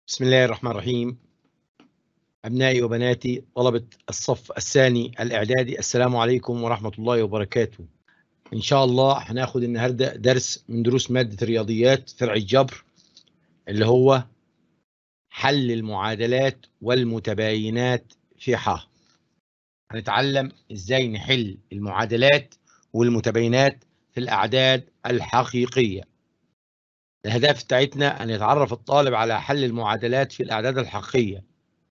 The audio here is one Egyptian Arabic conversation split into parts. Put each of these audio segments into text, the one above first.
بسم الله الرحمن الرحيم أبنائي وبناتي طلبة الصف الثاني الإعدادي السلام عليكم ورحمة الله وبركاته إن شاء الله هناخد النهاردة درس من دروس مادة الرياضيات فرع الجبر اللي هو حل المعادلات والمتباينات في ح هنتعلم إزاي نحل المعادلات والمتباينات في الأعداد الحقيقية الأهداف بتاعتنا أن يتعرف الطالب على حل المعادلات في الأعداد الحقيقية.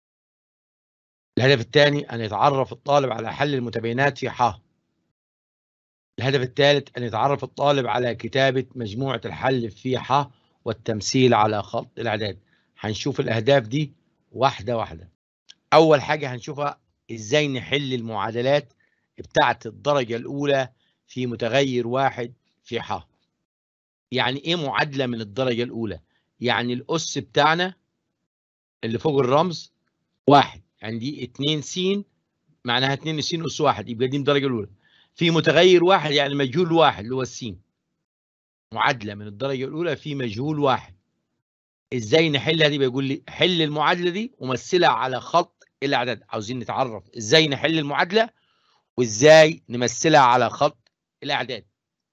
الهدف الثاني أن يتعرف الطالب على حل المتباينات في ح. الهدف الثالث أن يتعرف الطالب على كتابة مجموعة الحل في ح والتمثيل على خط الأعداد. هنشوف الأهداف دي واحدة واحدة. أول حاجة هنشوفها إزاي نحل المعادلات بتاعة الدرجة الأولى في متغير واحد في ح. يعني ايه معادله من الدرجه الاولى يعني الاس بتاعنا اللي فوق الرمز واحد يعني دي 2 س معناها 2 س اس واحد يبقى دي الدرجه الاولى في متغير واحد يعني مجهول واحد اللي هو السين معادله من الدرجه الاولى في مجهول واحد ازاي نحلها دي بيقول لي حل المعادله دي ومثلها على خط الاعداد عاوزين نتعرف ازاي نحل المعادله وازاي نمثلها على خط الاعداد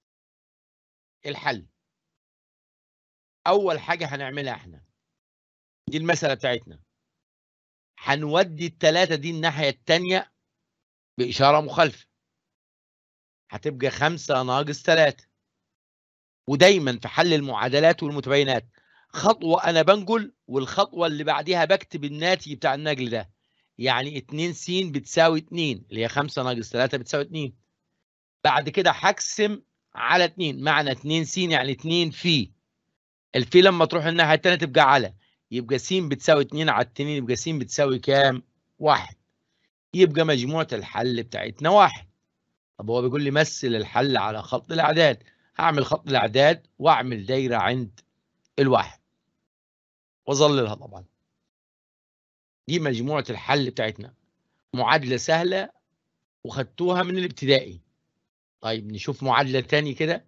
الحل اول حاجه هنعملها احنا دي المساله بتاعتنا هنودي الثلاثه دي الناحيه الثانيه باشاره مخالفه هتبقى خمسة ناقص ثلاثة ودايما في حل المعادلات والمتباينات خطوة أنا بنقل والخطوة اللي بعديها بكتب الناتج بتاع النقل ده يعني 2 س بتساوي 2 اللي هي 5 ناقص 3 بتساوي 2 بعد كده هقسم على 2 معنى 2 س يعني 2 في الفي لما تروح الناحيه الثانيه تبقى على يبقى س بتساوي 2 على 2 يبقى س بتساوي كام؟ 1 يبقى مجموعه الحل بتاعتنا 1 طب هو بيقول لي مثل الحل على خط الاعداد هعمل خط الاعداد واعمل دايره عند الواحد واظللها طبعا دي مجموعه الحل بتاعتنا معادله سهله وخدتوها من الابتدائي طيب نشوف معادله ثانيه كده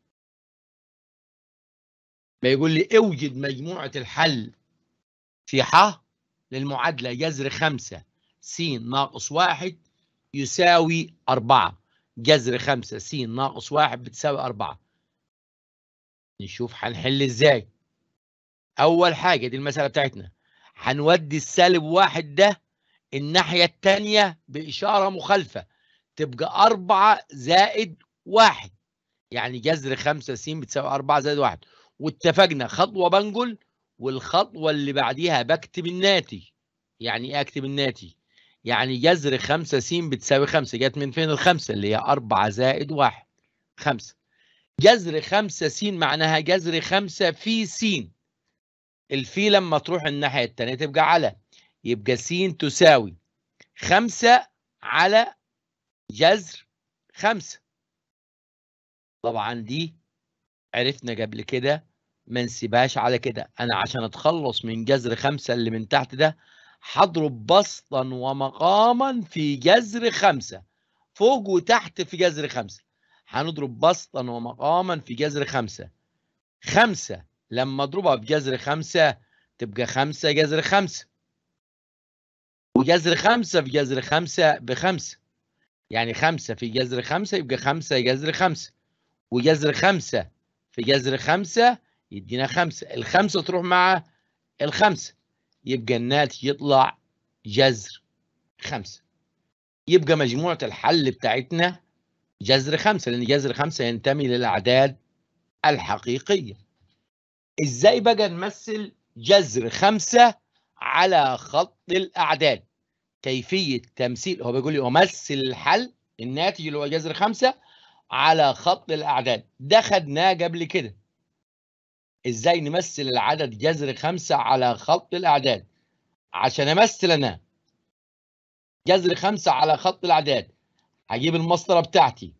بيقول لي اوجد مجموعة الحل في ح للمعادلة جذر 5 س ناقص 1 يساوي 4 جذر 5 س ناقص 1 بتساوي 4 نشوف هنحل ازاي اول حاجة دي المسألة بتاعتنا هنودي السالب واحد ده الناحية التانية بإشارة مخالفة تبقى 4 زائد 1 يعني جذر 5 س بتساوي 4 زائد 1 واتفقنا خطوه بنقل والخطوه اللي بعديها بكتب الناتج يعني ايه اكتب الناتج يعني جذر 5 س بتساوي 5 جت من فين الخمسه اللي هي 4 زائد 1 5 جذر 5 س معناها جذر 5 في س الفي لما تروح الناحيه الثانيه تبقى على يبقى س تساوي 5 على جذر 5 طبعا دي عرفنا قبل كده ما نسيبهاش على كده انا عشان اتخلص من جذر خمسة اللي من تحت ده هضرب بسطا ومقاما في جذر خمسة فوق وتحت في جذر خمسة هنضرب بسطا ومقاما في جذر خمسة خمسة لما اضربها في جذر خمسة تبقى خمسة جذر خمسة وجذر خمسة في جذر خمسة بخمسة يعني خمسة في جذر خمسة يبقى خمسة جذر خمسة وجذر خمسة في جذر خمسة يدينا خمسة الخمسة تروح مع الخمسة يبقى الناتج يطلع جذر خمسة يبقى مجموعة الحل بتاعتنا جذر خمسة لأن جذر خمسة ينتمي للأعداد الحقيقية إزاي بقى نمثل جذر خمسة على خط الأعداد كيفية تمثيل هو بيقول لي أمثل الحل الناتج اللي هو جذر خمسة على خط الأعداد ده خدناه قبل كده إزاي نمثل العدد جذر خمسة على خط الأعداد عشان أمثل أنا جذر خمسة على خط الأعداد هجيب المسطرة بتاعتي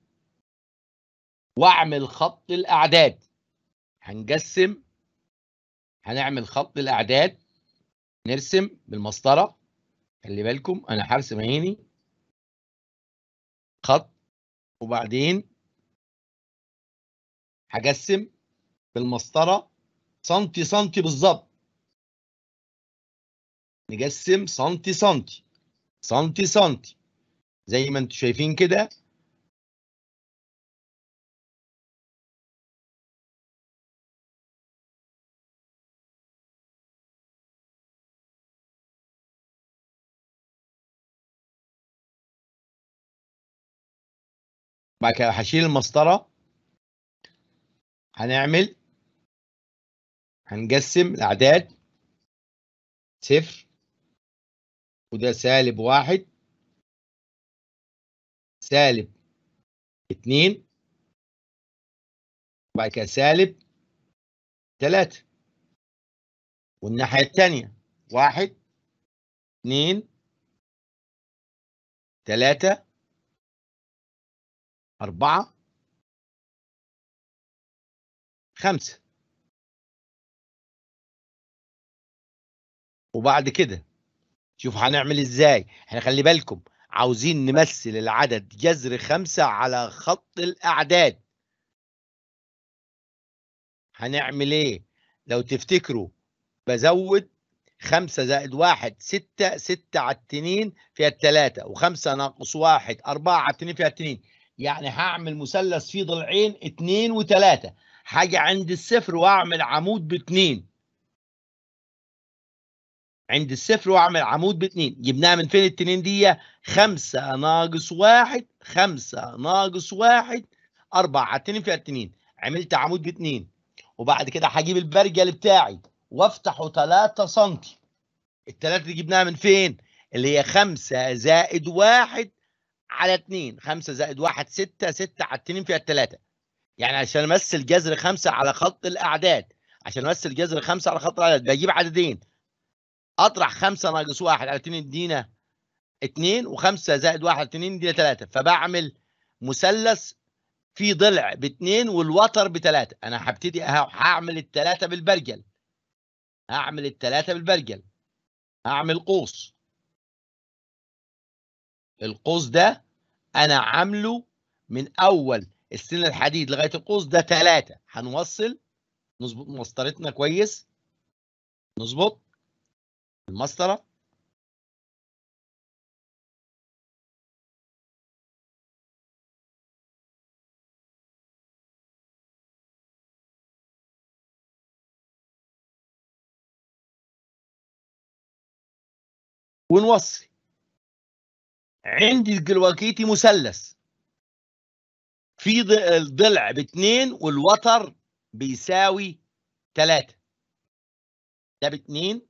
وأعمل خط الأعداد هنقسم هنعمل خط الأعداد نرسم بالمسطرة خلي بالكم أنا هرسم عيني خط وبعدين هقسم بالمسطره سنتي سنتي بالظبط نقسم سنتي سنتي سنتي سنتي زي ما انتم شايفين كده بعد كده هشيل المسطرة هنعمل هنقسم الأعداد صفر وده سالب واحد سالب اتنين وبعد كده سالب تلاتة والناحية التانية واحد اتنين تلاتة أربعة خمسة وبعد كده شوف هنعمل ازاي احنا خلي بالكم عاوزين نمثل العدد جذر خمسة على خط الأعداد هنعمل ايه لو تفتكروا بزود خمسة زائد واحد ستة ستة على التنين فيها التلاتة وخمسة ناقص واحد أربعة على التنين فيها التنين يعني هعمل مثلث فيه ضلعين اتنين وتلاتة حاجة عند الصفر واعمل عمود باتنين عند الصفر واعمل عمود باتنين جبناها من فين التنين دي خمسة ناقص واحد خمسة ناقص واحد أربعة على التنين فيها التنين عملت عمود باتنين وبعد كده هجيب البرجل بتاعي وافتحه 3 سم التلاتة دي جبناها من فين؟ اللي هي 5 زائد 1 على 2 5 زائد 1 6 6 على 2 فيها التلاتة يعني عشان امثل جذر 5 على خط الاعداد عشان امثل جذر 5 على خط الاعداد بجيب عددين اطرح 5 ناقص 1 على 2 يدينا 2 و5 زائد 1 على 2 يدينا 3 فبعمل مثلث في ضلع باثنين والوتر بثلاثة انا هبتدي هعمل الثلاثة بالبرجل هعمل الثلاثة بالبرجل هعمل قوس القوس ده انا عامله من اول السن الحديد لغاية القوس ده ثلاثة هنوصل نظبط مسطرتنا كويس نظبط المسطرة ونوصي عندي دلوقتي مثلث في الضلع باثنين والوتر بيساوي ثلاثة ده باثنين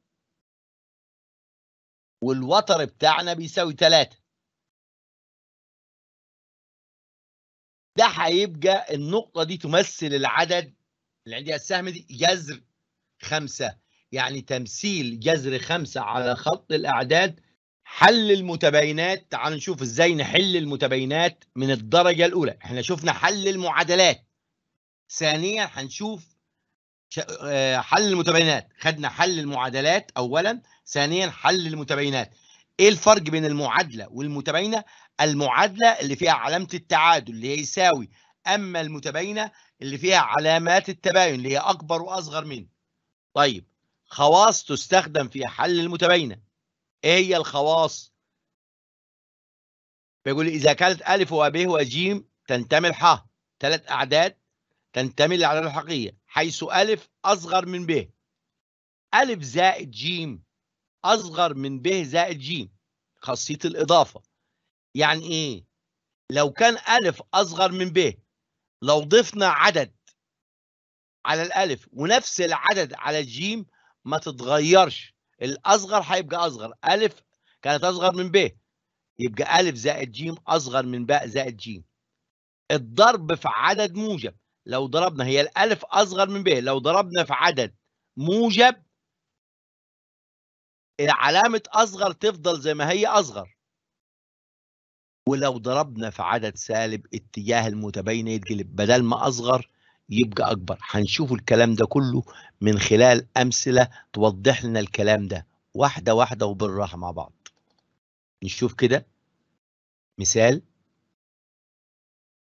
والوتر بتاعنا بيساوي ثلاثة ده هيبقى النقطة دي تمثل العدد اللي عندي السهم دي جذر خمسة يعني تمثيل جذر خمسة على خط الأعداد حل المتباينات تعالوا نشوف ازاي نحل المتباينات من الدرجة الأولى احنا شفنا حل المعادلات ثانيا هنشوف حل المتباينات خدنا حل المعادلات أولا ثانيا حل المتباينات ايه الفرق بين المعادلة والمتباينة المعادلة اللي فيها علامة التعادل اللي هي يساوي أما المتباينة اللي فيها علامات التباين اللي هي أكبر وأصغر من طيب خواص تستخدم في حل المتباينة ايه هي الخواص بيقول إذا كانت ألف وب وج تنتمي لح ثلاث أعداد تنتمي للأعداد الحقيقية حيث ألف أصغر من ب ألف زائد ج أصغر من ب زائد ج خاصية الإضافة يعني إيه لو كان ألف أصغر من ب لو ضفنا عدد على الألف ونفس العدد على الجيم ما تتغيرش الأصغر هيبقى أصغر ألف كانت أصغر من ب يبقى ألف زائد ج أصغر من باء زائد ج الضرب في عدد موجب لو ضربنا هي الألف أصغر من ب لو ضربنا في عدد موجب علامة أصغر تفضل زي ما هي أصغر ولو ضربنا في عدد سالب اتجاه المتباينة يتقلب بدل ما أصغر يبقى أكبر هنشوف الكلام ده كله من خلال أمثلة توضح لنا الكلام ده واحدة واحدة وبالراحة مع بعض نشوف كده مثال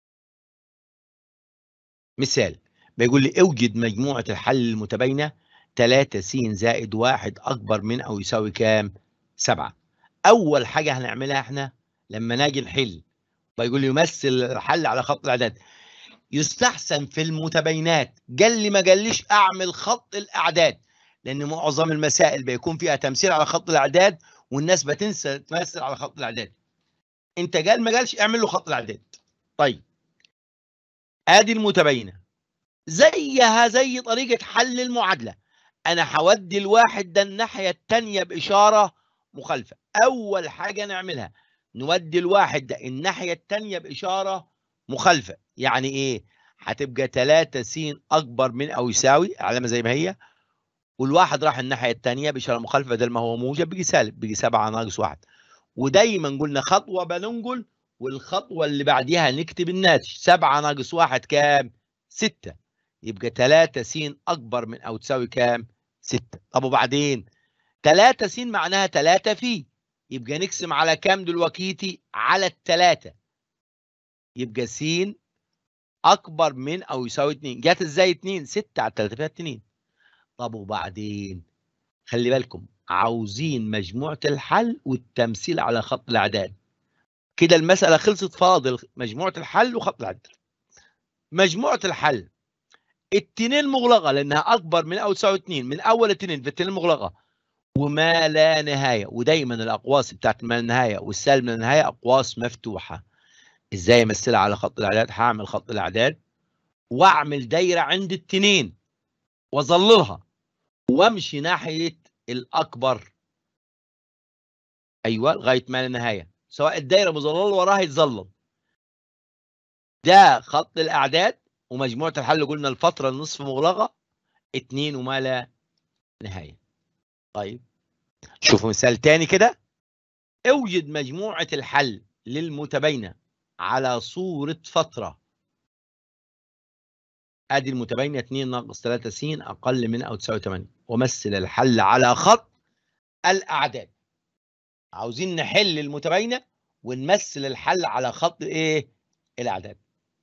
مثال بيقول لي اوجد مجموعة الحل المتباينة 3 س زائد 1 أكبر من أو يساوي كام؟ 7 أول حاجة هنعملها إحنا لما ناجي نحل بيقول لي يمثل الحل على خط الأعداد يستحسن في المتباينات قال لي ما قاليش أعمل خط الأعداد لأن معظم المسائل بيكون فيها تمثيل على خط الأعداد والناس بتنسى تمثل على خط الأعداد أنت قال ما قالش اعمل له خط الأعداد طيب ادي المتباينه زيها زي طريقه حل المعادله انا هودي الواحد ده الناحيه الثانيه باشاره مخالفه اول حاجه نعملها نودي الواحد ده الناحيه الثانيه باشاره مخالفه يعني ايه هتبقى 3 س اكبر من او يساوي علامه زي ما هي والواحد راح الناحيه الثانيه باشاره مخالفه بدل ما هو موجب بيجي سالب بيجي 7 ناقص 1 ودايما قلنا خطوه بننقل والخطوة اللي بعديها نكتب الناتج 7 ناقص 1 كام؟ 6 يبقى 3 س أكبر من أو تساوي كام؟ 6 طب وبعدين 3 س معناها 3 في يبقى نقسم على كام دلوقتي؟ على الثلاثة يبقى س أكبر من أو يساوي 2 جت إزاي 2؟ 6 على 3 فيها 2 طب وبعدين خلي بالكم عاوزين مجموعة الحل والتمثيل على خط الأعداد كده المسألة خلصت فاضل مجموعة الحل وخط العدل مجموعة الحل التنين مغلقة لأنها أكبر من أو تساوي 2 من أول التنين في التنين مغلقة وما لا نهاية ودايما الأقواس بتاعت ما لا نهاية والسالب من النهاية أقواس مفتوحة إزاي أمثلها على خط الأعداد هعمل خط الأعداد وأعمل دايرة عند التنين وأظللها وأمشي ناحية الأكبر أيوه لغاية ما لا نهاية سواء الدايره مظلله وراها يتظلل ده خط الاعداد ومجموعه الحل قلنا الفتره النصف مغلقه اتنين وما لا نهايه طيب شوفوا مثال تاني كده اوجد مجموعه الحل للمتباينه على صوره فتره ادي المتباينه 2 ناقص 3 س اقل من او تساوي 8 ومثل الحل على خط الاعداد عاوزين نحل المتباينه ونمثل الحل على خط ايه الاعداد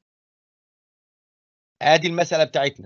ادي المساله بتاعتنا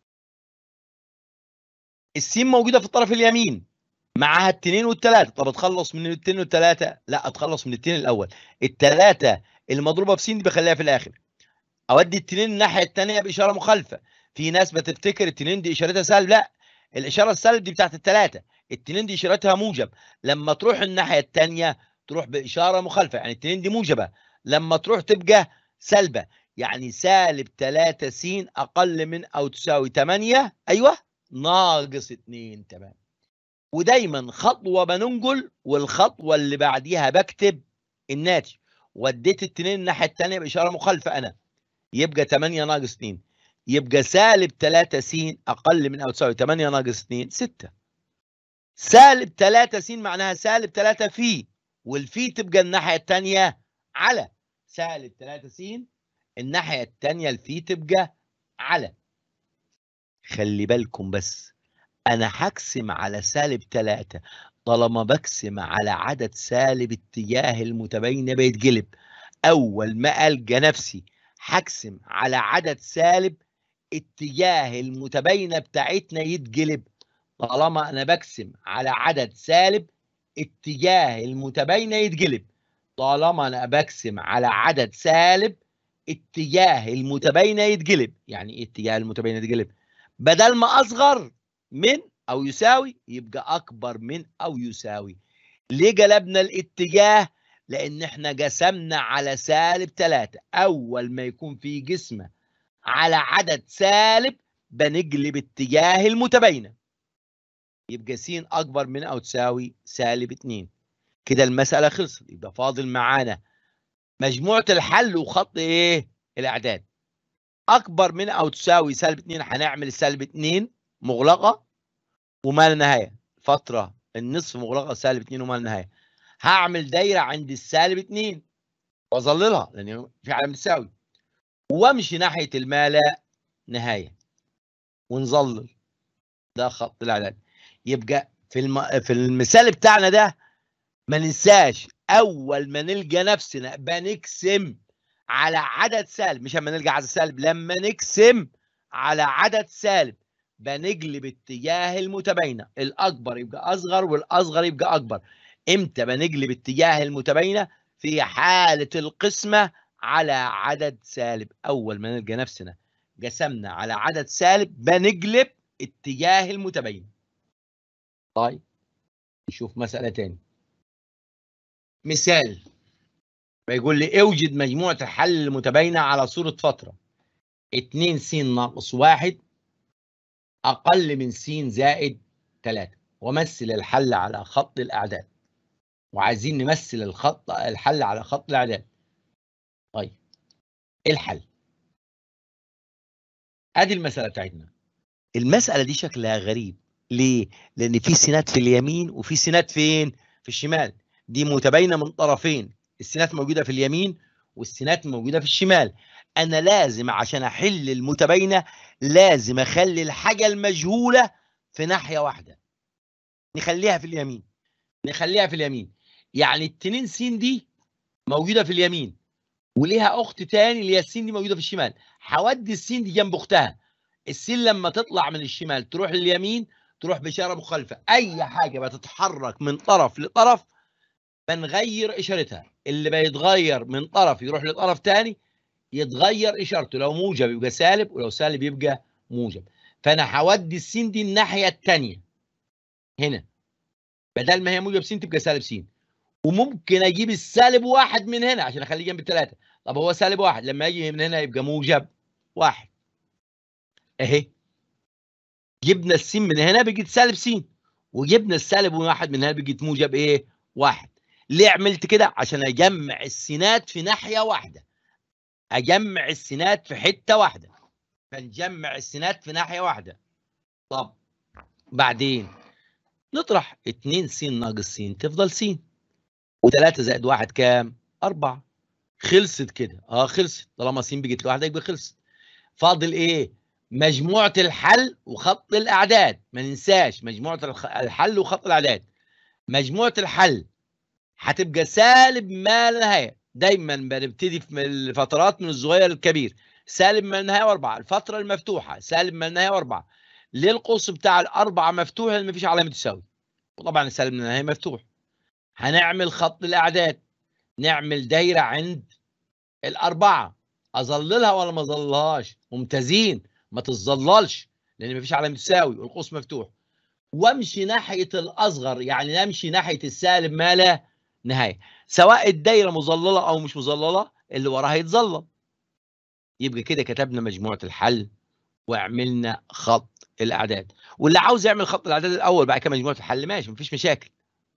السين موجوده في الطرف اليمين معاها التنين والتلاته طب اتخلص من التنين والتلاته لا اتخلص من التنين الاول التلاته اللي مضروبه في س دي بخليها في الاخر اودي التنين الناحيه الثانيه باشاره مخالفه في ناس بتفتكر التنين دي اشارتها سالب لا الاشاره السالب دي بتاعت الثلاثه التنين دي اشارتها موجب لما تروح الناحيه الثانيه تروح باشاره مخالفه يعني التنين دي موجبه لما تروح تبقى سالبه يعني سالب 3 س اقل من او تساوي 8 ايوه ناقص 2 تمام ودايما خطوه بننقل والخطوه اللي بعديها بكتب الناتج وديت التنين الناحيه الثانيه باشاره مخالفه انا يبقى 8 ناقص 2 يبقى سالب 3 س اقل من او تساوي 8 ناقص 2 6 سالب 3 س معناها سالب 3 في والفي تبقى الناحيه الثانيه على سالب 3 س الناحيه الثانيه الفي تبقى على خلي بالكم بس انا هقسم على سالب 3 طالما بقسم على عدد سالب اتجاه المتباينه بيتقلب اول ما القى نفسي هقسم على عدد سالب اتجاه المتباينه بتاعتنا يتقلب طالما انا بقسم على عدد سالب اتجاه المتباينه يتقلب طالما انا بقسم على عدد سالب اتجاه المتباينه يتقلب يعني ايه اتجاه المتباينه يتقلب بدل ما اصغر من او يساوي يبقى اكبر من او يساوي ليه قلبنا الاتجاه لان احنا قسمنا على سالب 3 اول ما يكون في قسمه على عدد سالب بنقلب اتجاه المتباينه يبقى س اكبر من او تساوي سالب 2 كده المساله خلصت يبقى فاضل معانا مجموعه الحل وخط ايه الاعداد اكبر من او تساوي سالب 2 هنعمل سالب 2 مغلقه وما لا نهايه فتره النصف مغلقه سالب 2 وما لا نهايه هعمل دايره عند السالب 2 واظللها لان في علامه تساوي وامشي ناحيه الما لا نهايه ونظلل ده خط الاعداد يبقى في الم... في المثال بتاعنا ده ما ننساش اول ما نلقى نفسنا بنقسم على عدد سالب مش اما نلقى عدد سالب لما نقسم على عدد سالب بنقلب اتجاه المتباينه الاكبر يبقى اصغر والاصغر يبقى اكبر امتى بنقلب اتجاه المتباينه في حاله القسمه على عدد سالب اول ما نلقى نفسنا قسمنا على عدد سالب بنقلب اتجاه المتباينه طيب نشوف مساله تاني مثال بيقول لي اوجد مجموعه الحل المتباينه على صوره فتره 2 س ناقص 1 أقل من س زائد 3 ومثل الحل على خط الأعداد وعايزين نمثل الخط الحل على خط الأعداد طيب إيه الحل؟ أدي المسألة بتاعتنا المسألة دي شكلها غريب ليه؟ لأن في سينات في اليمين وفي سينات فين؟ في الشمال دي متباينة من طرفين السينات موجودة في اليمين والسينات موجودة في الشمال انا لازم عشان احل المتباينه لازم اخلي الحاجه المجهوله في ناحيه واحده نخليها في اليمين نخليها في اليمين يعني التنين س دي موجوده في اليمين وليها اخت تاني اللي هي السين دي موجوده في الشمال هودي السين دي جنب اختها السين لما تطلع من الشمال تروح لليمين تروح باشاره مخالفه اي حاجه بتتحرك من طرف لطرف بنغير اشارتها اللي بيتغير من طرف يروح لطرف تاني يتغير اشارته لو موجب يبقى سالب ولو سالب يبقى موجب فانا هودي السين دي الناحيه الثانيه هنا بدل ما هي موجب س تبقى سالب س وممكن اجيب السالب واحد من هنا عشان اخليه جنب الثلاثه طب هو سالب واحد لما يجي من هنا يبقى موجب واحد اهي جبنا السين من هنا بقت سالب س وجبنا السالب واحد من هنا بقت موجب ايه واحد ليه عملت كده عشان اجمع السينات في ناحيه واحده اجمع السينات في حته واحده فنجمع السينات في ناحيه واحده طب بعدين نطرح 2 س ناقص س تفضل س و3 زائد 1 كام 4 خلصت كده اه خلصت طالما س بقت لوحدها يبقى خلصت فاضل ايه مجموعه الحل وخط الاعداد ما ننساش مجموعه الحل وخط الاعداد مجموعه الحل هتبقى سالب ما لا نهايه دايما بنبتدي في الفترات من الصغير للكبير سالب ما لا نهايه واربعه الفتره المفتوحه سالب ما لا نهايه واربعه ليه القوس بتاع الاربعه مفتوح لان مفيش علامه تساوي وطبعا السالب من النهايه مفتوح هنعمل خط الاعداد نعمل دايره عند الاربعه اظللها ولا ما اظللهاش ممتازين ما تظللش لان مفيش علامه تساوي والقوس مفتوح وامشي ناحيه الاصغر يعني نمشي ناحيه السالب ما لا نهايه سواء الدايره مظلله او مش مظلله اللي وراها يتظلل يبقى كده كتبنا مجموعه الحل وعملنا خط الاعداد واللي عاوز يعمل خط الاعداد الاول بعد كده مجموعه الحل ماشي مفيش مشاكل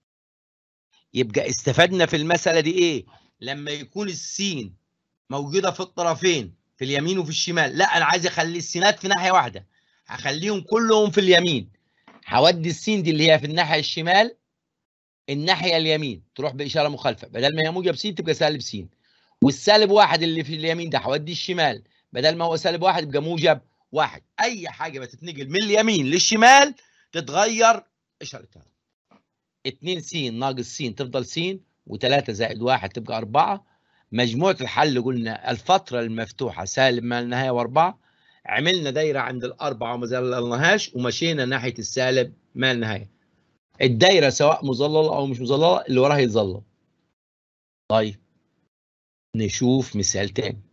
يبقى استفدنا في المساله دي ايه لما يكون السين موجوده في الطرفين في اليمين وفي الشمال لا انا عايز اخلي السينات في ناحيه واحده هخليهم كلهم في اليمين هودي السين دي اللي هي في الناحيه الشمال الناحيه اليمين تروح باشاره مخالفه بدل ما هي موجب س تبقى سالب س والسالب واحد اللي في اليمين ده هودي الشمال بدل ما هو سالب واحد يبقى موجب واحد اي حاجه بتتنقل من اليمين للشمال تتغير اشارتها 2 س ناقص س تفضل س و3 زائد 1 تبقى 4 مجموعه الحل قلنا الفتره المفتوحه سالب ما النهايه واربعه عملنا دايره عند الاربعه وما زللناهاش ومشينا ناحيه السالب ما النهايه الدايره سواء مظلله او مش مظلله اللي وراها يتظلل طيب نشوف مثال تاني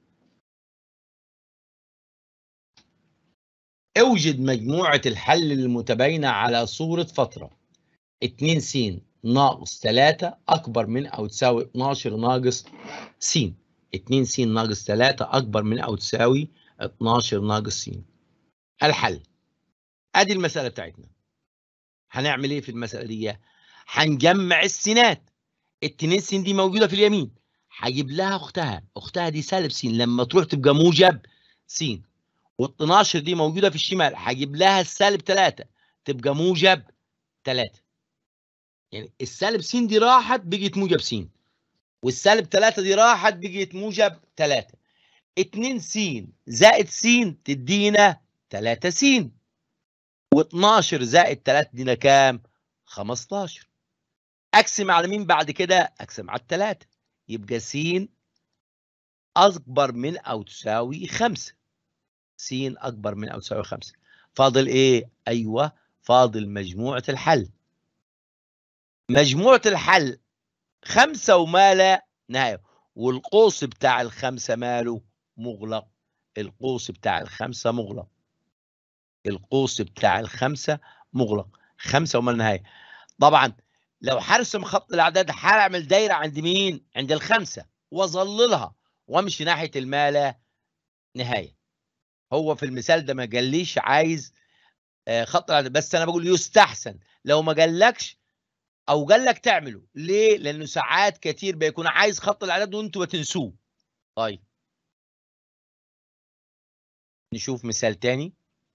اوجد مجموعة الحل المتباينة على صورة فترة 2 س ناقص 3 أكبر من أو تساوي 12 ناقص س 2 س ناقص 3 أكبر من أو تساوي 12 ناقص س الحل أدي المسألة بتاعتنا هنعمل إيه في المسألة دي؟ هنجمع السينات التنين س دي موجودة في اليمين هجيب لها أختها أختها دي سالب س لما تروح تبقى موجب س وال12 دي موجوده في الشمال هجيب لها السالب 3 تبقى موجب 3 يعني السالب س دي راحت بقت موجب س والسالب 3 دي راحت بقت موجب 3 2 س زائد س تدينا 3 س و12 زائد 3 تدينا كام 15 اقسم على مين بعد كده اقسم على الثلاثه يبقى س اكبر من او تساوي 5 س اكبر من او تساوي 5 فاضل ايه ايوه فاضل مجموعة الحل مجموعة الحل خمسة وما لا نهاية والقوس بتاع الخمسة ماله مغلق القوس بتاع الخمسة مغلق القوس بتاع الخمسة مغلق خمسة وما لا نهاية طبعا لو هرسم خط الاعداد هعمل دايره عند مين عند الخمسه واظللها وامشي ناحيه المالا نهايه هو في المثال ده ما قاليش عايز آه، خط الاعداد بس انا بقول يستحسن لو ما قالكش او قال لك تعمله ليه لانه ساعات كتير بيكون عايز خط الاعداد وانتوا بتنسوه طيب نشوف مثال تاني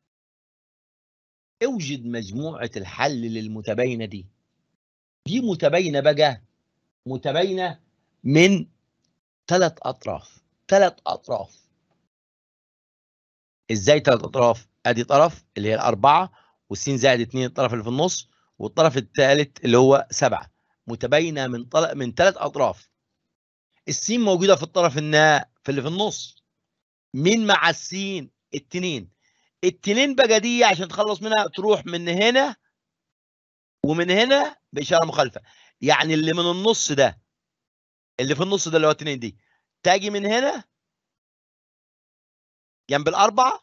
اوجد مجموعه الحل للمتباينه دي دي متباينه بقى متباينه من ثلاث اطراف ثلاث اطراف ازاي ثلاث اطراف ادي طرف اللي هي الاربعه والسين زائد اثنين الطرف اللي في النص والطرف الثالث اللي هو سبعه متباينه من طل... من ثلاث اطراف السين موجوده في الطرف النا في اللي في النص مين مع السين التنين التنين بقى دي عشان تخلص منها تروح من هنا ومن هنا باشاره مخالفه يعني اللي من النص ده اللي في النص ده اللي هو التنين دي تاجي من هنا جنب الاربعه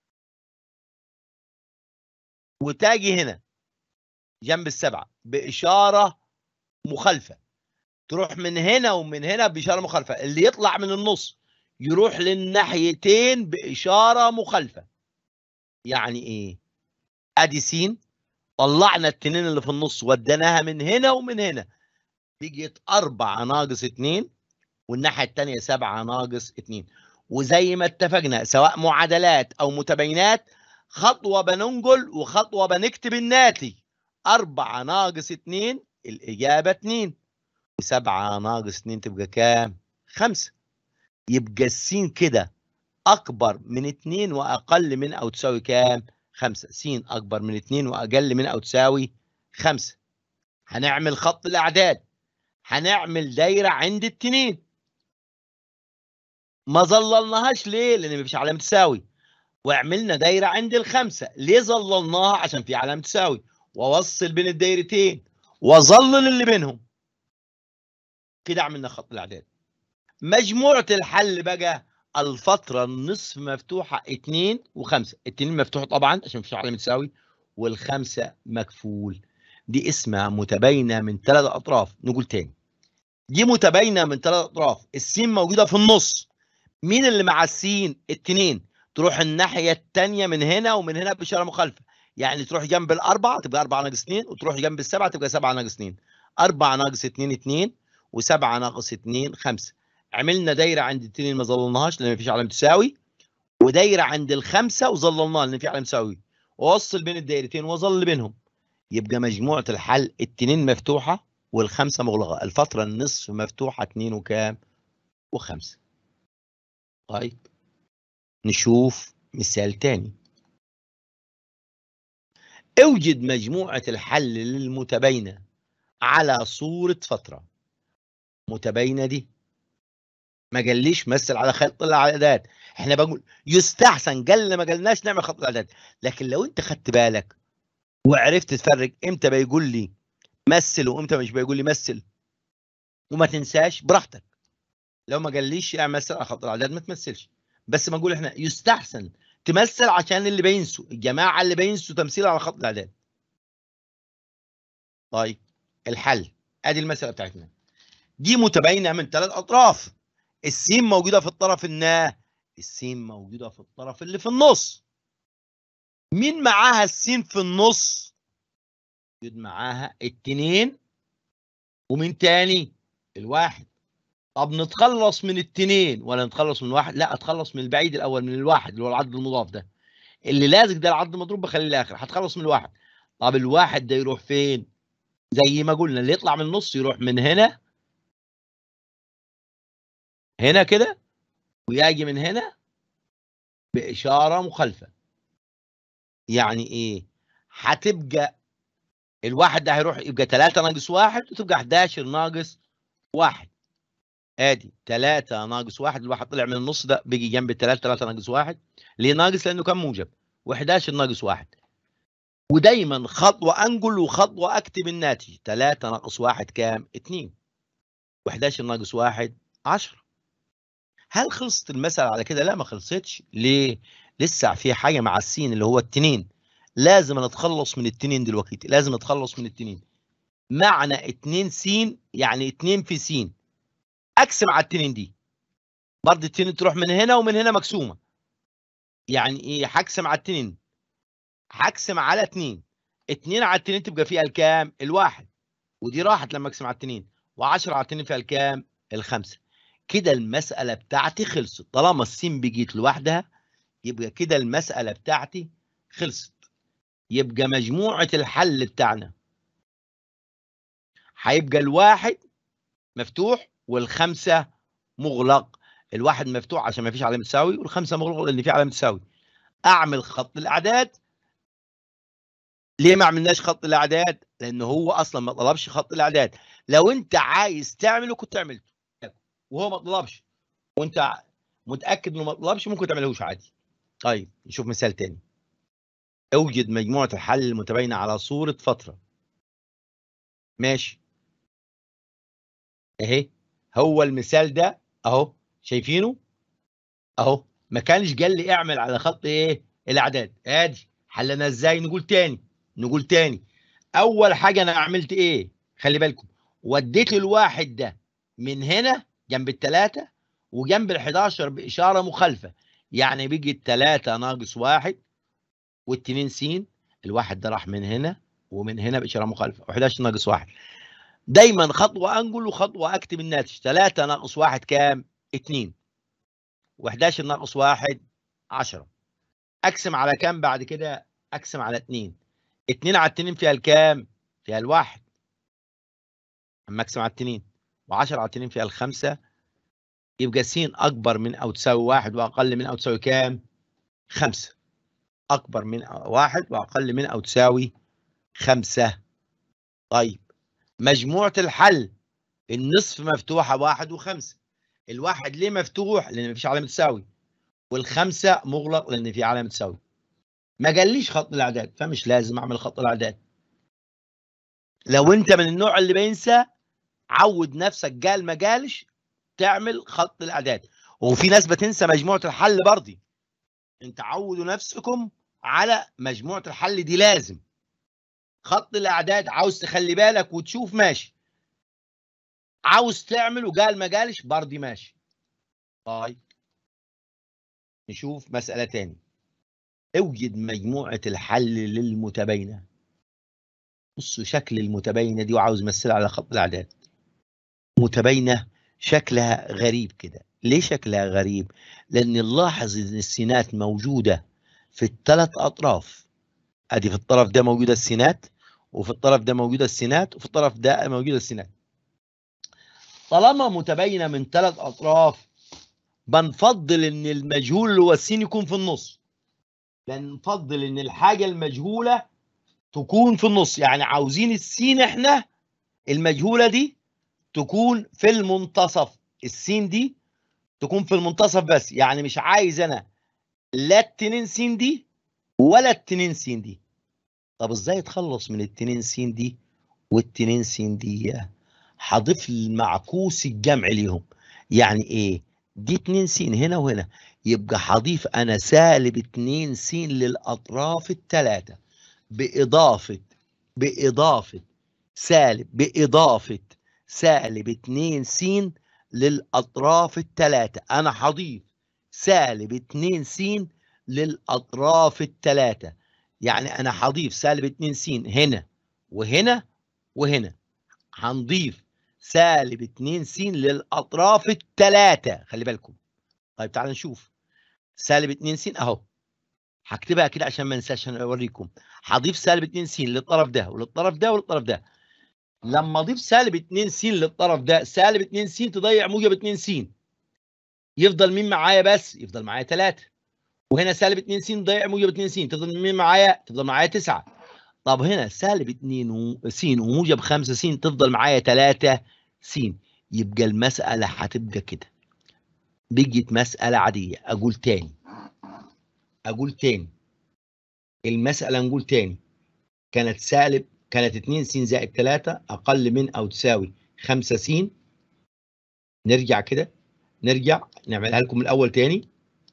وتاجي هنا جنب السبعه باشاره مخالفه تروح من هنا ومن هنا باشاره مخالفه اللي يطلع من النص يروح للناحيتين باشاره مخالفه يعني ايه ادي سين طلعنا التنين اللي في النص وديناها من هنا ومن هنا بقيت أربعة ناقص اتنين والناحية التانية سبعة ناقص اتنين وزي ما اتفقنا سواء معادلات أو متباينات خطوة بننقل وخطوة بنكتب الناتج أربعة ناقص اتنين الإجابة اتنين وسبعة ناقص اتنين تبقى كام؟ خمسة يبقى السين كده أكبر من اتنين وأقل من أو تساوي كام؟ خمسة س أكبر من اتنين وأقل من أو تساوي خمسة هنعمل خط الأعداد هنعمل دايرة عند التنين ما ظللناهاش ليه؟ لأن مفيش علامة تساوي وعملنا دايرة عند الخمسة ليه ظللناها؟ عشان في علامة تساوي وأوصل بين الدايرتين وأظلل اللي بينهم كده عملنا خط الأعداد مجموعة الحل بقى الفترة النصف مفتوحة اتنين وخمسة اتنين مفتوح طبعا عشان مفيش علامة تساوي والخمسة مكفول دي اسمها متباينة من ثلاث أطراف نقول تاني دي متباينة من ثلاث أطراف السين موجودة في النص مين اللي مع السين اتنين تروح الناحية التانية من هنا ومن هنا بإشارة مخالفة يعني تروح جنب الأربعة تبقى أربعة ناقص اتنين وتروح جنب السبعة تبقى سبعة ناقص اتنين أربعة ناقص اتنين اتنين وسبعة ناقص اتنين خمسة عملنا دايره عند التنين ما ظللناهاش لان مفيش علامه تساوي ودايره عند الخمسه وظللناها لان في علامه تساوي ووصل بين الدايرتين وظل بينهم يبقى مجموعه الحل التنين مفتوحه والخمسه مغلقه الفتره النصف مفتوحه اتنين وكام وخمسه طيب نشوف مثال تاني اوجد مجموعه الحل للمتباينه على صوره فتره متباينه دي ما قاليش مثل على خط الاعداد احنا بقول يستحسن قال ما قالناش نعمل خط الاعداد لكن لو انت خدت بالك وعرفت تفرق امتى بيقول لي مثل وامتى مش بيقول لي مثل وما تنساش براحتك لو ما قاليش اعمل مثل على خط الاعداد ما تمثلش بس ما نقول احنا يستحسن تمثل عشان اللي بينسوا الجماعه اللي بينسوا تمثيل على خط الاعداد طيب الحل ادي المساله بتاعتنا دي متباينه من ثلاث اطراف السين موجوده في الطرف النا السين موجوده في الطرف اللي في النص مين معاها السين في النص يوجد معاها التنين ومين تاني الواحد طب نتخلص من التنين ولا نتخلص من الواحد لا اتخلص من البعيد الاول من الواحد اللي هو العدد المضاف ده اللي لازق ده العدد المضروب بخليه الاخر هتخلص من الواحد طب الواحد ده يروح فين زي ما قلنا اللي يطلع من النص يروح من هنا هنا كده ويجي من هنا بإشارة مخالفة يعني إيه؟ هتبقى الواحد ده هيروح يبقى 3 ناقص 1 وتبقى 11 ناقص 1 ادي 3 ناقص 1 الواحد طلع من النص ده بيجي جنب 3 3 ناقص 1 ليه ناقص لانه كان موجب و11 ناقص 1 ودايما خطوه انجل وخطوه اكتب الناتج 3 ناقص 1 كام 2 و11 ناقص 1 10 هل خلصت المسألة على كده؟ لا ما خلصتش، ليه؟ لسه في حاجة مع السين اللي هو التنين، لازم نتخلص من التنين دلوقتي، لازم نتخلص من التنين. معنى 2 س يعني 2 في س. أقسم على التنين دي. برضه التنين تروح من هنا ومن هنا مقسومة. يعني إيه؟ هقسم على التنين. هقسم على 2. 2 على التنين تبقى فيها الكام؟ الواحد. ودي راحت لما أقسم على التنين. و10 على التنين فيها الكام؟ الخمسة. كده المسألة بتاعتي خلصت طالما السين بقيت لوحدها يبقى كده المسألة بتاعتي خلصت يبقى مجموعة الحل بتاعنا هيبقى الواحد مفتوح والخمسة مغلق الواحد مفتوح عشان ما فيش علامة تساوي والخمسة مغلق لأن في علامة تساوي أعمل خط الأعداد ليه ما عملناش خط الأعداد؟ لأن هو أصلا ما طلبش خط الأعداد لو أنت عايز تعمله كنت عملته وهو ما طلبش وانت متاكد انه ما طلبش ممكن تعملهوش عادي طيب نشوف مثال تاني اوجد مجموعه الحل المتباينه على صوره فتره ماشي اهي هو المثال ده اهو شايفينه اهو ما كانش قال لي اعمل على خط ايه الاعداد ادي حلنا ازاي نقول تاني نقول تاني اول حاجه انا عملت ايه خلي بالكم وديت الواحد ده من هنا جنب الثلاثة وجنب ال 11 بإشارة مخالفة يعني بيجي الثلاثة ناقص واحد والتنين س الواحد ده راح من هنا ومن هنا بإشارة مخالفة و11 ناقص واحد دايما خطوة أنقل وخطوة أكتب الناتج 3 ناقص واحد كام؟ 2 و11 ناقص واحد 10 أقسم على كام بعد كده؟ أقسم على 2 2 على 2 فيها الكام؟ فيها الواحد أما أقسم على 2 و10 على 2 فيها الخمسة يبقى س أكبر من أو تساوي واحد وأقل من أو تساوي كام؟ خمسة أكبر من واحد وأقل من أو تساوي خمسة طيب مجموعة الحل النصف مفتوحة واحد وخمسة الواحد ليه مفتوح؟ لأن مفيش علامة تساوي والخمسة مغلق لأن في علامة تساوي ما قاليش خط الأعداد فمش لازم أعمل خط الأعداد لو أنت من النوع اللي بينسى عود نفسك قال ما قالش تعمل خط الاعداد وفي ناس بتنسى مجموعه الحل برضه انت عودوا نفسكم على مجموعه الحل دي لازم خط الاعداد عاوز تخلي بالك وتشوف ماشي عاوز تعمل وقال ما قالش برضه ماشي طيب نشوف مسألة تاني اوجد مجموعة الحل للمتباينة بصوا شكل المتباينة دي وعاوز امثلها على خط الأعداد متباينة شكلها غريب كده ليه شكلها غريب لأن نلاحظ إن السينات موجودة في الثلاث أطراف أدي في الطرف ده موجودة السينات وفي الطرف ده موجودة السينات وفي الطرف ده موجودة السينات طالما متباينة من ثلاث أطراف بنفضل إن المجهول اللي هو السين يكون في النص بنفضل إن الحاجة المجهولة تكون في النص يعني عاوزين السين إحنا المجهولة دي تكون في المنتصف السين دي تكون في المنتصف بس يعني مش عايز انا لا التنين سين دي ولا التنين سين دي طب ازاي اتخلص من التنين سين دي والتنين سين دي هضيف المعكوس الجمع ليهم يعني ايه دي 2 س هنا وهنا يبقى هضيف انا سالب 2 س للاطراف الثلاثه باضافه باضافه سالب باضافه سالب 2 س للأطراف الثلاثة أنا هضيف سالب 2 س للأطراف الثلاثة يعني أنا هضيف سالب 2 س هنا وهنا وهنا هنضيف سالب 2 س للأطراف الثلاثة خلي بالكم طيب تعالوا نشوف سالب 2 س أهو هكتبها كده عشان ما انساش اوريكم هضيف سالب 2 س للطرف ده وللطرف ده وللطرف ده لما اضيف سالب 2 س للطرف ده سالب 2 س تضيع موجب 2 س يفضل مين معايا بس يفضل معايا 3 وهنا سالب 2 س تضيع موجب 2 س تفضل مين معايا تفضل معايا 9 طب هنا سالب 2 س وموجب 5 س تفضل معايا 3 س يبقى المسألة هتبقى كده بقت مسألة عادية أقول تاني أقول تاني المسألة نقول تاني كانت سالب كانت 2 س زائد 3 أقل من أو تساوي 5 س نرجع كده نرجع نعملها لكم من الأول تاني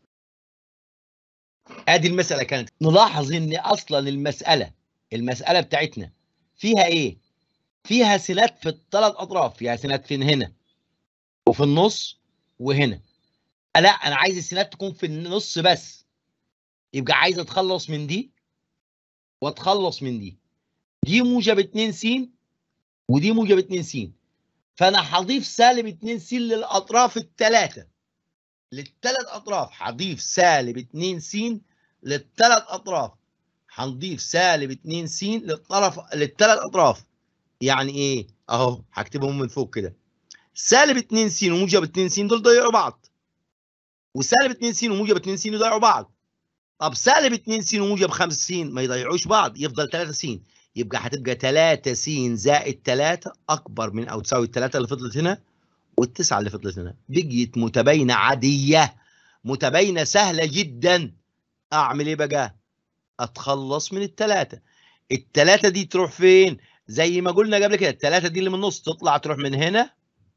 ادي المسألة كانت نلاحظ ان اصلا المسألة المسألة بتاعتنا فيها ايه فيها سينات في الثلاث اطراف فيها سينات فين هنا وفي النص وهنا لا انا عايز السينات تكون في النص بس يبقى عايز اتخلص من دي واتخلص من دي دي موجب 2 س ودي موجب 2 س فانا هضيف سالب 2 س للاطراف الثلاثه للثلاث اطراف هضيف سالب 2 س للثلاث اطراف هنضيف سالب 2 س للطرف للثلاث اطراف يعني ايه اهو هكتبهم من فوق كده سالب 2 س وموجب 2 س دول ضيعوا بعض وسالب 2 س وموجب 2 س يضيعوا بعض طب سالب 2 س وموجب 5 س ما يضيعوش بعض يفضل 3 س يبقى هتبقى 3 س زائد 3 اكبر من او تساوي الثلاثه اللي فضلت هنا والتسعه اللي فضلت هنا بقيت متباينه عاديه متباينه سهله جدا اعمل ايه بقى اتخلص من الثلاثه الثلاثه دي تروح فين زي ما قلنا قبل كده الثلاثه دي اللي من النص تطلع تروح من هنا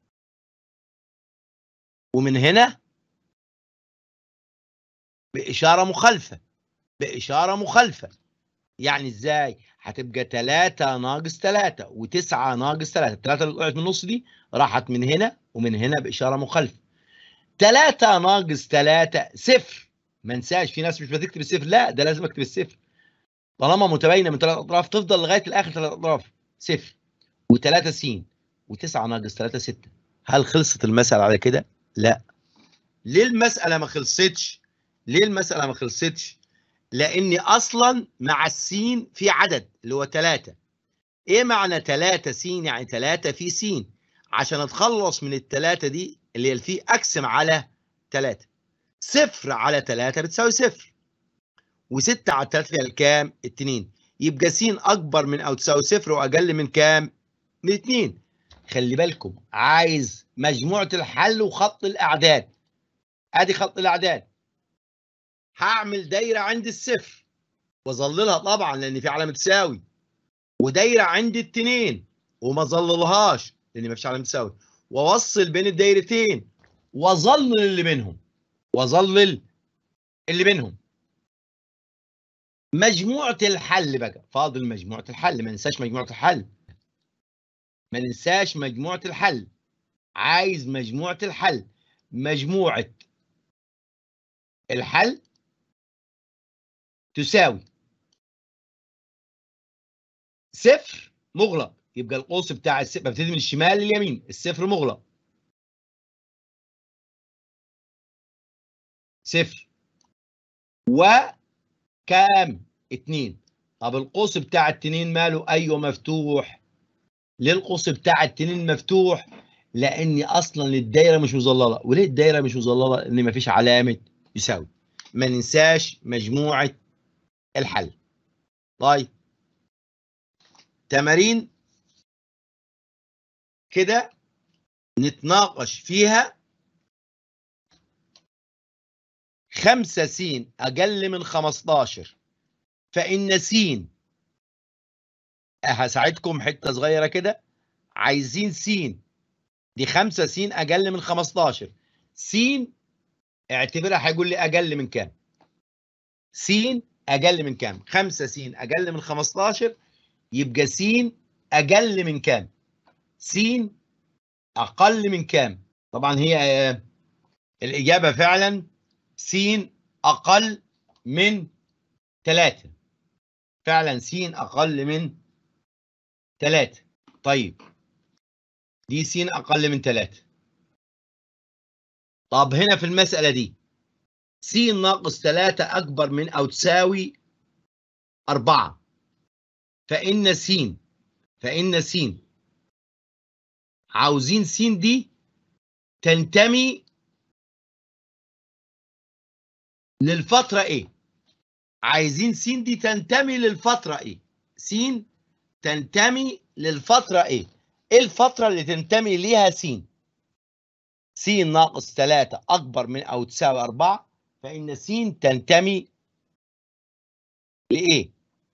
ومن هنا بإشارة مخالفة بإشارة مخالفة يعني ازاي هتبقى 3 ناقص 3 و9 ناقص 3 الثلاثة اللي طلعت من النص دي راحت من هنا ومن هنا بإشارة مخالفة 3 ناقص 3 صفر ما انساش في ناس مش بتكتب الصفر لا ده لازم اكتب الصفر طالما متباينه من ثلاث اطراف تفضل لغايه الاخر ثلاث اطراف صفر و3 س و9 ناقص 3 6 هل خلصت المسألة على كده؟ لا ليه المسألة ما خلصتش؟ ليه المسألة ما خلصتش؟ لأن أصلا مع السين في عدد اللي هو 3 إيه معنى 3 س يعني 3 في س عشان أتخلص من الثلاثة دي اللي هي الفي أقسم على 3 صفر على 3 بتساوي صفر و6 على 3 فيها الكام؟ 2 يبقى س أكبر من أو تساوي صفر وأقل من كام؟ من 2 خلي بالكم عايز مجموعة الحل وخط الأعداد ادي خط الاعداد هعمل دايره عند الصفر واظللها طبعا لان في علامه تساوي ودايره عند التنين وما ظللهاش لان ما فيش علامه تساوي واوصل بين الدايرتين واظلل اللي بينهم واظلل اللي بينهم مجموعه الحل بقى فاضل مجموعه الحل ما ننساش مجموعه الحل ما ننساش مجموعه الحل عايز مجموعه الحل مجموعه الحل تساوي صفر مغلق يبقى القوس بتاع الصفر ببتدي من الشمال لليمين الصفر مغلق صفر وكام اتنين طب القوس بتاع التنين ماله ايوه مفتوح ليه القوس بتاع التنين مفتوح لان اصلا الدايره مش مظلله وليه الدايره مش مظلله لان مفيش علامه يساوي ما ننساش مجموعة الحل طيب تمارين كده نتناقش فيها خمسة س أقل من خمستاشر فإن س هساعدكم حتة صغيرة كده عايزين س دي خمسة س أقل من خمستاشر س اعتبرها هيقول لي اقل من كام س اقل من كام 5 س اقل من 15 يبقى س اقل من كام س اقل من كام طبعا هي الاجابه فعلا س اقل من 3 فعلا س اقل من 3 طيب دي س اقل من 3 طب هنا في المسألة دي س ناقص 3 أكبر من أو تساوي 4 فإن س فإن س عاوزين س دي تنتمي للفترة إيه؟ عايزين س دي تنتمي للفترة إيه؟ س تنتمي للفترة إيه؟ إيه الفترة اللي تنتمي ليها س؟ س ناقص 3 أكبر من أو تساوي 4 فإن س تنتمي لايه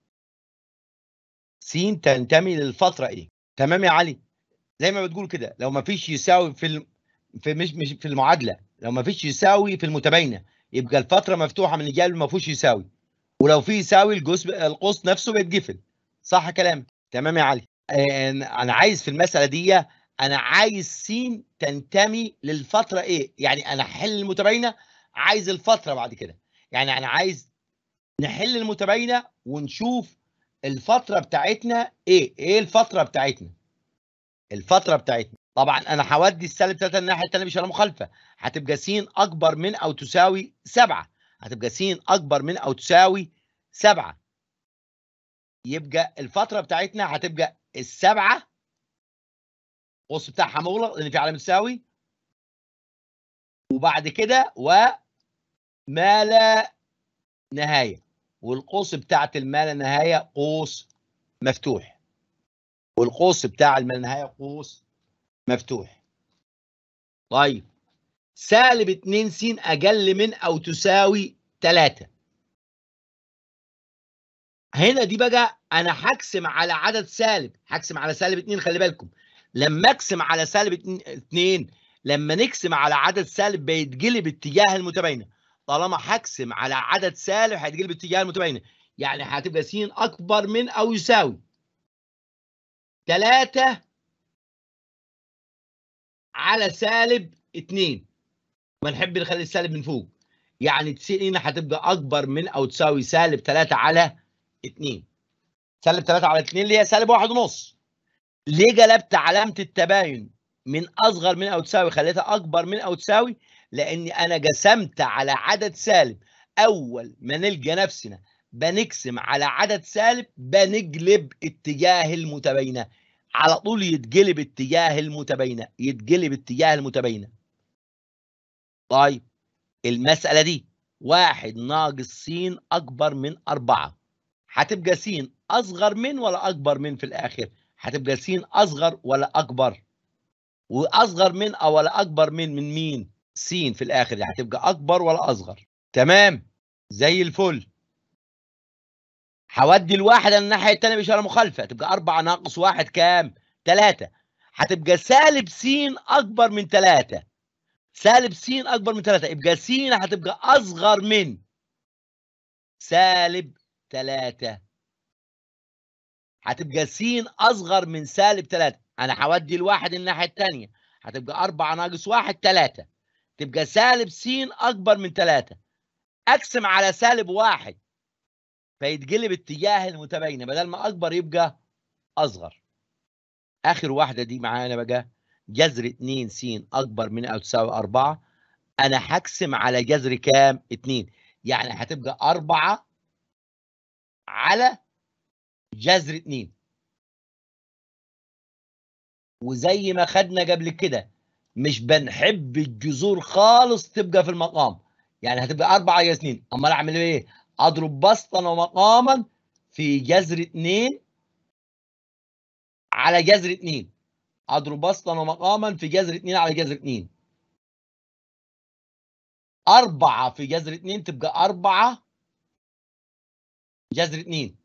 س تنتمي للفتره ايه تمام يا علي زي ما بتقول كده لو ما فيش يساوي في الم... في مش مش في المعادله لو ما فيش يساوي في المتباينه يبقى الفتره مفتوحه من الجانب ما فيهوش يساوي ولو في يساوي الجزء القوس نفسه بيتقفل صح كلام تمام يا علي آه، انا عايز في المساله دي انا عايز س تنتمي للفتره ايه يعني انا احل المتباينه عايز الفتره بعد كده يعني انا عايز نحل المتباينه ونشوف الفتره بتاعتنا ايه ايه الفتره بتاعتنا الفتره بتاعتنا طبعا انا هودي السالب 3 الناحيه الثانيه بشاره مخالفه هتبقى س اكبر من او تساوي 7 هتبقى س اكبر من او تساوي 7 يبقى الفتره بتاعتنا هتبقى السبعه القوس بتاعها مغلق لان في علامه تساوي وبعد كده وما لا نهايه والقوس بتاعت الما لا نهايه قوس مفتوح والقوس بتاع الما لا نهايه قوس مفتوح طيب سالب 2 س اقل من او تساوي 3 هنا دي بقى انا هقسم على عدد سالب هقسم على سالب 2 خلي بالكم لما اقسم على سالب 2 لما نقسم على عدد سالب بيتقلب اتجاه المتباينه طالما هقسم على عدد سالب هيتقلب اتجاه المتباينه يعني هتبقى س اكبر من او يساوي 3 على سالب 2 ونحب نخلي السالب من فوق يعني س هنا هتبقى اكبر من او تساوي سالب 3 على 2 سالب 3 على 2 اللي هي سالب 1 ونص ليه قلبت علامه التباين من اصغر من او تساوي خليتها اكبر من او تساوي لاني انا قسمت على عدد سالب اول ما نلقى نفسنا بنقسم على عدد سالب بنقلب اتجاه المتباينه على طول يتقلب اتجاه المتباينه يتقلب اتجاه المتباينه طيب المساله دي واحد ناقص س اكبر من أربعة هتبقى س اصغر من ولا اكبر من في الاخر هتبقى س اصغر ولا اكبر واصغر من او ولا اكبر من من مين س في الاخر يعني هتبقى اكبر ولا اصغر تمام زي الفل هودي الواحد الناحيه الثانيه باشاره مخالفه تبقى 4 ناقص 1 كام 3 هتبقى سالب س اكبر من 3 سالب س اكبر من 3 يبقى س هتبقى اصغر من سالب 3 هتبقى س اصغر من سالب 3 انا هودي الواحد الناحيه الثانيه هتبقى 4 ناقص 1 3 تبقى سالب س اكبر من 3 اقسم على سالب 1 فيتقلب اتجاه المتباينه بدل ما اكبر يبقى اصغر اخر واحده دي معانا بقى جذر 2 س اكبر من او تساوي 4 انا هقسم على جذر كام 2 يعني هتبقى 4 على جذر 2 وزي ما خدنا قبل كده مش بنحب الجذور خالص تبقى في المقام يعني هتبقى 4 على 2 امال اعمل ايه اضرب بسطا ومقاما في جذر 2 على جذر 2 اضرب بسطا ومقاما في جذر 2 على جذر 2 4 في جذر 2 تبقى 4 جذر 2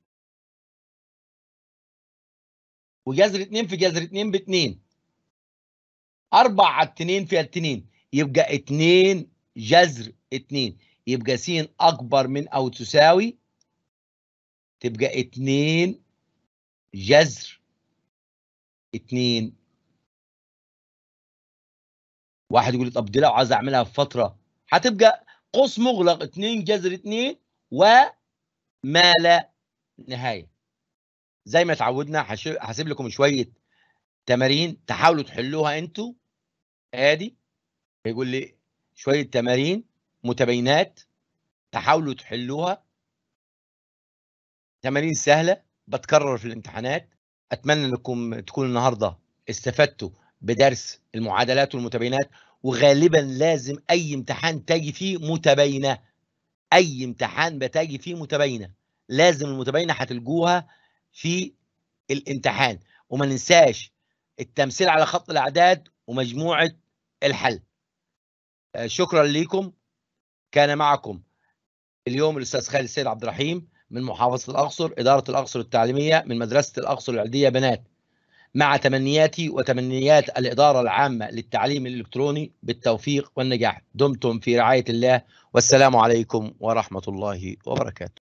وجذر 2 في جذر 2 ب 2 4 على 2 فيها 2 يبقى 2 جذر 2 يبقى س اكبر من او تساوي تبقى 2 جذر 2 واحد يقول لي طب دي لو عايز اعملها في فتره هتبقى قوس مغلق 2 جذر 2 وما لا نهايه زي ما اتعودنا هسيب لكم شويه تمارين تحاولوا تحلوها انتوا ادي يقول لي شويه تمارين متباينات تحاولوا تحلوها تمارين سهله بتكرر في الامتحانات اتمنى انكم تكونوا النهارده استفدتوا بدرس المعادلات والمتباينات وغالبا لازم اي امتحان تاجي فيه متباينه اي امتحان بتاجي فيه متباينه لازم المتباينه هتلقوها في الامتحان وما ننساش التمثيل على خط الاعداد ومجموعه الحل شكرا لكم كان معكم اليوم الاستاذ خالد السيد عبد الرحيم من محافظة الأقصر إدارة الأقصر التعليمية من مدرسة الأقصر العلدية بنات مع تمنياتي وتمنيات الإدارة العامة للتعليم الإلكتروني بالتوفيق والنجاح دمتم في رعاية الله والسلام عليكم ورحمة الله وبركاته